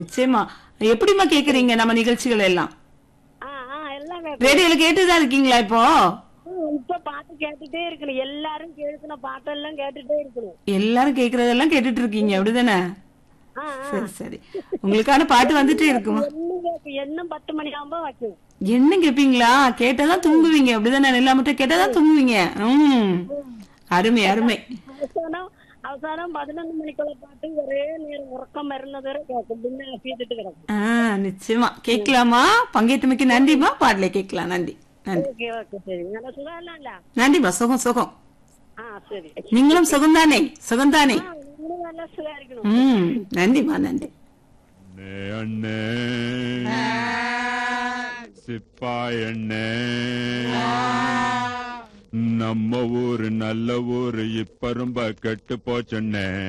நிச்சயமா எப்படிம்மா கேக்குறீங்க நம்ம நிகழ்ச்சிகள் எல்லாம் ஆ ஆ எல்லாம் கேட்கும். ரேடியோல கேட்டுதான் இருக்கீங்களா இப்போ ம், இப்ப பாட்டு கேட்டுட்டே இருக்கணும் எல்லாரும் கேட்கிற பாட்டெல்லாம் கேட்டுட்டே இருக்கணும் எல்லாரும் கேக்குறதெல்லாம் கேட்டுட்டு இருக்கீங்க அப்படிதானே ஆ ஆ. சரி சரி உங்களுக்கான பாட்டு வந்துட்டே இருக்குமா எண்ணும் கேட்கும் எண்ணும் பத்து மணி ஆகும்போ வைக்கும் என்ன கேப்பீங்களா கேட்டாதான் தூங்குவீங்க அப்படிதானே எல்லா மட்டும் கேட்டாதான் தூங்குவீங்க உம் அருமை அருமை அவசானம் அவசானம் பதினொன்று மணிக்குள்ள பாட்டு ஒரே நேரம் உறக்கம் இருந்தது கேட்கும் பின்ன பீத்துட்டு கிடக்கும் ஆ நிச்சயமா கேட்கலாமா பங்கேற்றமைக்கு நன்றிமா பாடல கேட்கலாம் நன்றி நன்றி ஓகே ஓகே சரி நல்லா சுகம் இல்ல நன்றிமா சுகம் சுகம் ஆ சரி நீங்களும் சுகம்தானே சுகம்தானே ஆ, நீங்களும் நல்லா சுகம் இருக்கணும் ம் நன்றிமா நன்றி அண்ணே அண்ணே சிப்பாய் அண்ணே நம்ம ஊரு நல்ல ஊரு இப்ப ரொம்ப கெட்டு போச்சண்ணே